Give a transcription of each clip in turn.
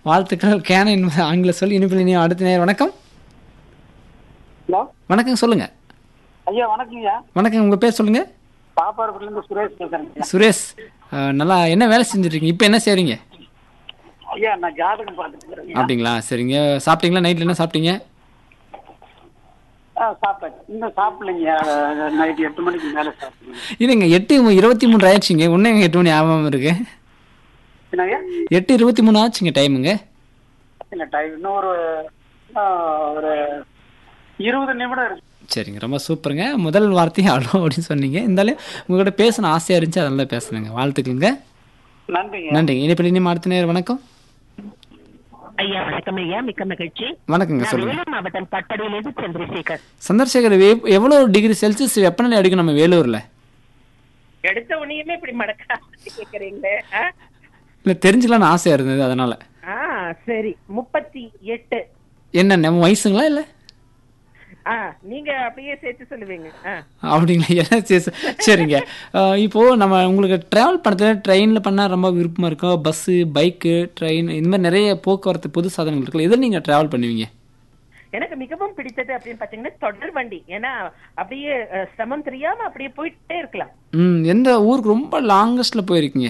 வாழ்த்துக்கள் கேன என்பது ஆங்கில சொல் இனிப்பில் இனி அடுத்த நேரம் வணக்கம் ஹலோ வணக்கம் சொல்லுங்க ஐயா வணக்கங்கய்யா வணக்கம் உங்க பேர் சொல்லுங்க பாப்பாரப்பட்டிலேருந்து சுரேஷ் பேசுறேங்க சுரேஷ் அஹ், நல்லா என்ன வேலை செஞ்சுட்டு இருக்கீங்க இப்போ என்ன செய்றீங்க ஐயா நான் ஜாதகம் பார்த்துட்டு இருக்கிறேங்க அப்படிங்களா சரிங்க சாப்பிட்டீங்களா நைட்டில் என்ன சாப்பிட்டீங்க ஆ சாப்பிட்டேன் இன்னும் சாப்பிடலைங்க நைட் எட்டு மணிக்கு மேலே சாப்பிடுங்க இல்லைங்க எட்டு இருபத்தி மூணு ஆயிடுச்சுங்க இன்னும் எட்டு மணி ஆகாம இருக்கு என்னங்க எட்டு இருபத்தி மூணு ஆச்சுங்க டைமுங்க இல்லை டைம் இன்னும் ஒரு ஆ, ஒரு இருபது நிமிடம் இருக்கு சரிங்க ரொம்ப சூப்பருங்க முதல் வார்த்தையே அவ்வளோ அப்படின்னு சொன்னீங்க இருந்தாலும் உங்கள்கிட்ட பேசணும் ஆசையாக இருந்துச்சு அதனால பேசுனேங்க வாழ்த்துக்களுங்க நன்றிங்க நன்றிங்க இனிப்பில் இனி அடுத்த நேரம் வணக்கம் ஐயா வணக்கம் ஐயா மிக்க மகிழ்ச்சி வணக்கங்க நான் சொல்லுங்க வேலூர் மாவட்டம் பட்படியிலிருந்து சந்திரசேகர் சந்திரசேகர் எவ்- எவ்வளோ டிகிரி செல்சியஸ் வெப்பநிலை அடிக்கும் நம்ம வேலூரில் எடுத்த உடனேயுமே இப்படி மடக்கா கேக்குறீங்களே ஆ? இல்லை தெரிஞ்சுக்கலாம்னு ஆசையாக இருந்தது அதனால ஆ சரி முப்பத்தி எட்டு என்ன நம்ம வயசுங்களா இல்லை ஆ நீங்க அப்படியே சேர்த்து சொல்லுவீங்க ஆ. அப்படிங்களா என்ன சரி, சரி. சரிங்க அஹ் இப்போ நம்ம உங்களுக்கு ட்ராவல் பண்ணுறதுல ட்ரெயினில் பண்ணால் ரொம்ப விருப்பமாக இருக்கும் பஸ்ஸு பைக்கு ட்ரெயின் இந்த மாதிரி நிறைய போக்குவரத்து பொது சாதனங்கள் இருக்குல்ல இதில் நீங்கள் ட்ராவல் பண்ணுவீங்க எனக்கு மிகவும் பிடித்தது அப்படின்னு பாத்தீங்கன்னா தொடர் வண்டி ஏன்னா அப்படியே அஹ், சிரமம் தெரியாம அப்படியே போயிட்டே இருக்கலாம் ம் எந்த ஊருக்கு ரொம்ப லாங்கஸ்ட்டில் போயிருக்கீங்க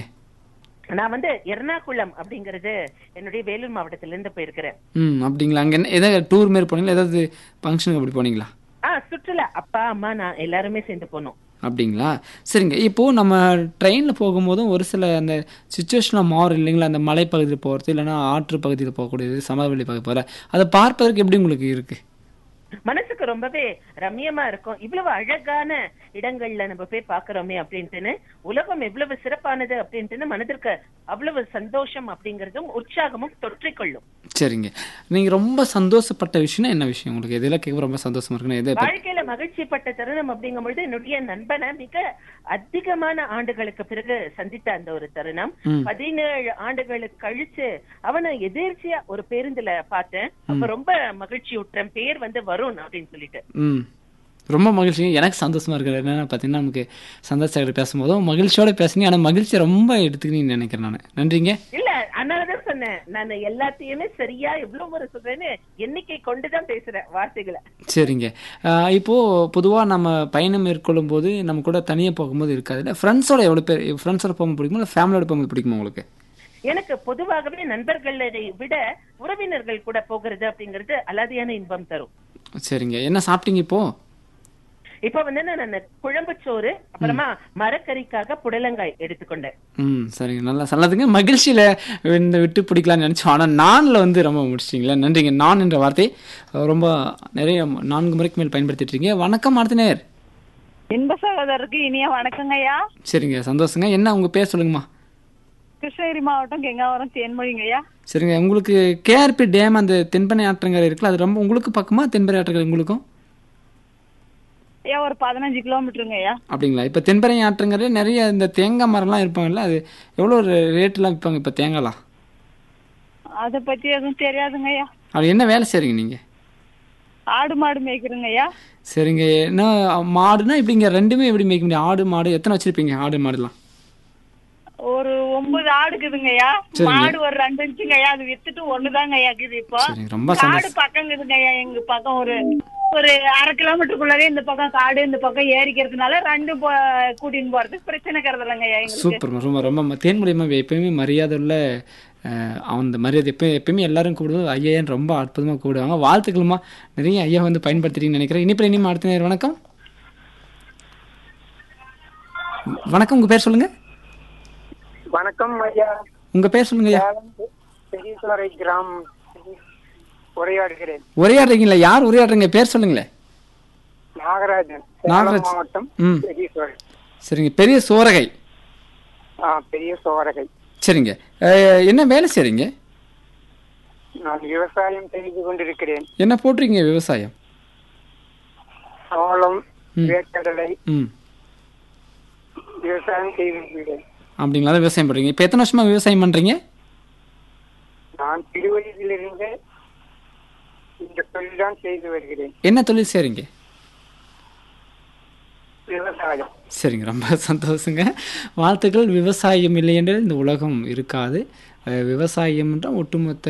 நான் வந்து எர்ணாகுளம் அப்படிங்கறது என்னுடைய வேலூர் மாவட்டத்துல இருந்து போயிருக்கிறேன் ம் அப்படிங்களா அங்கே என்ன ஏதாவது டூர் மாரி போனீங்களா ஏதாவது ஃபங்க்ஷனுக்கு அப்படி போனீங்களா ஆ சுற்றுலா அப்பா அம்மா நான் எல்லாருமே சேர்ந்து போனோம் அப்படிங்களா சரிங்க இப்போது நம்ம ட்ரெயினில் போகும்போதும் ஒரு சில அந்த சுச்சுவேஷனில் மாறும் இல்லைங்களா அந்த மலைப்பகுதியில் போகிறது இல்லைன்னா ஆற்று பகுதியில் போகக்கூடியது சமவெளி பகுதி போகிற அதை பார்ப்பதற்கு எப்படி உங்களுக்கு இருக்குது மனசுக்கு ரொம்பவே ரம்யமா இருக்கும் இவ்வளவு அழகான இடங்கள்ல நம்ம போய் பாக்குறோமே அப்படின்ட்டுன்னு உலகம் எவ்வளவு சிறப்பானது அப்படின்ட்டுன்னு மனதிற்கு அவ்வளவு சந்தோஷம் அப்படிங்கறதும் உற்சாகமும் தொற்றிக்கொள்ளும் சரிங்க நீங்கள் ரொம்ப சந்தோஷப்பட்ட விஷயம்னா என்ன விஷயம் உங்களுக்கு எதில் கேட்க ரொம்ப சந்தோஷமா இருக்குன்னு எதை பத்தி- வாழ்க்கையில மகிழ்ச்சிப்பட்ட தருணம் அப்படிங்கும் பொழுது என்னுடைய நண்பனை மிக அதிகமான ஆண்டுகளுக்கு பிறகு சந்தித்த அந்த ஒரு தருணம் ம். பதினேழு ஆண்டுகளுக்கு கழிச்சு அவனை எதிர்ச்சியா ஒரு பேருந்துல பார்த்தேன் அப்ப ரொம்ப மகிழ்ச்சி விட்டுறேன் பேர் வந்து வருண் அப்படின்னு சொல்லிட்டு ம் ரொம்ப மகிழ்ச்சிங்க எனக்கு சந்தோஷமா இருக்குது என்னென்னா பார்த்தீங்கன்னா நமக்கு சந்தோஷம் பேசும்போதும் மகிழ்ச்சியோட பேசுனீங்க ஆனால் மகிழ்ச்சியை ரொம்ப எடுத்துக்கினீங்கன்னு நினைக்கிறேன் நான் நன்றிங்க இல்ல அதனாலதான் சொன்னேன் நான் எல்லாத்தையுமே சரியா எவ்வளவு முறை சொல்றேன்னு எண்ணிக்கை கொண்டுதான் பேசுறேன் வார்த்தைகளை சரிங்க ஆஹ் இப்போ பொதுவாக நம்ம பயணம் மேற்கொள்ளும் போது நம்ம கூட தனியாக போகும்போது இருக்காது இல்லை ஃப்ரெண்ட்ஸோட எவ்வளோ பேர் ஃப்ரெண்ட்ஸோட போகும்போது பிடிக்குமா இல்லை ஃபேமிலியோட போகும்போது பிடிக்குமா உங்களுக்கு எனக்கு பொதுவாகவே நண்பர்களை விட உறவினர்கள் கூட போகிறது அப்படிங்கிறது அலாதியான இன்பம் தரும் சரிங்க என்ன சாப்பிட்டீங்க இப்போ இப்ப வந்து நான் குழம்பு சோறு அப்புறமா மரக்கறிக்காக புடலங்காய் எடுத்துக்கொண்டேன் ம் சரிங்க நல்லா நல்லதுங்க மகிழ்ச்சியில் இந்த விட்டு பிடிக்கலாம்னு நினச்சோம் ஆனால் நானில் வந்து ரொம்ப முடிச்சிட்டிங்களா நன்றிங்க நான் என்ற வார்த்தை அஹ், ரொம்ப நிறைய நான்கு முறைக்கு மேல் பயன்படுத்திட்டு இருக்கீங்க வணக்கம் ஆர்த்தினேர் இன்ப சகோதரருக்கு இனிய வணக்கங்க ஐயா சரிங்க சந்தோஷங்க என்ன உங்கள் பேர் சொல்லுங்கம்மா கிருஷ்ணகிரி மாவட்டம் கெங்காவரம் தேன்மொழிங்க ஐயா சரிங்க உங்களுக்கு கேஆர்பி டேம் அந்த தென்பனை ஆற்றங்கரை இருக்குல்ல அது ரொம்ப உங்களுக்கு பக்கமா தென்பனை ஆற்றங்கரை உங்களுக்கும் ஐயா ஒரு பதினஞ்சு கிலோமீட்டருங்க ஐயா அப்படிங்களா இப்போ தென்பனை ஆற்றங்கரை நிறைய இந்த தேங்காய் மரம்லாம் இருப்பாங்கல்ல அது எவ்வளோ ரேட்லாம் விற்பாங்க இப்போ தேங்காய்லாம் அதை பத்தி எதுவும் தெரியாதுங்க ஐயா அது என்ன வேலை செய்றீங்க நீங்கள் ஆடு மாடு மேய்க்கிறேங்க ஐயா சரிங்க என்ன மாடுனா இப்படிங்க ரெண்டுமே எப்படி மேய்க்க முடியும் ஆடு மாடு எத்தனை வச்சிருப்பீங்க ஆடு மாடுலாம் ஒரு ஒன்பது ஆடு இருக்குதுங்க ஐயா சரிங்க. மாடு ஒரு ரெண்டு இன்ச்சுங்க ஐயா அது வித்துட்டு ஒண்ணுதாங்க ஐயா இருக்குது இப்போ சரிங்க ரொம்ப காடு சந்தோஷம் பக்கம் இருக்குதுங்க ஐயா எங்க பக்கம் ஒரு ஒரு அரை கிலோமீட்டருக்குள்ளவே இந்த பக்கம் காடு இந்த பக்கம் ஏறிக்கிறதுனால ரெண்டு போ- கூட்டின்னு போறதுக்கு பிரச்சனை இருக்கிறது இல்லைங்க ஐயா எங்களுக்கு சூப்பர் ரொம்ப ரொம்ப தேன்மொழியமா எப்பயுமே மரியாதை உள்ள அஹ், அந்த மரியாதை எப்பயும் எப்பயுமே எல்லாரும் கூப்பிடுவோம் ஐயான்னு ரொம்ப அற்புதமாக கூப்பிடுவாங்க வாழ்த்துக்களுமா நிறைய ஐயா வந்து பயன்படுத்துறீங்கன்னு நினைக்கிறேன் இனிப்பில் இனிமே அடுத்த நேரம் வணக்கம் வணக்கம் உங்கள் பேர் சொல்லுங்க வணக்கம் ஐயா உங்கள் பேர் சொல்லுங்க ஐயா பெரியசுவரை கிராமம் உரையாடுகிறேன் உரையாடுறீங்களா யார் உரையாடுறீங்க பேர் சொல்லுங்களேன் நாகராஜன் நாகராஜ். மாவட்டம் ம் பெரியசுவரை சரிங்க பெரிய சோரகை ஆ பெரிய சோரகை சரிங்க அஹ், என்ன வேலை செய்றீங்க நான் விவசாயம் செய்து கொண்டிருக்கிறேன் என்ன போட்டிருக்கீங்க விவசாயம் சோளம் ம். வேர்க்கடலை ம் விவசாயம் செய்து வருகிறேன் அப்படிங்களா அதான் விவசாயம் பண்ணுறீங்க இப்போ எத்தனை வருஷமா விவசாயம் பண்ணுறீங்க நான் திருவள்ளியிலிருந்து இந்த தொழில் தான் செய்து வருகிறேன் என்ன தொழில் செய்றீங்க விவசாயம் சரிங்க ரொம்ப சந்தோஷங்க வாழ்த்துக்கள் விவசாயம் இல்லை என்று இந்த உலகம் இருக்காது அஹ் விவசாயம் என்ற ஒட்டுமொத்த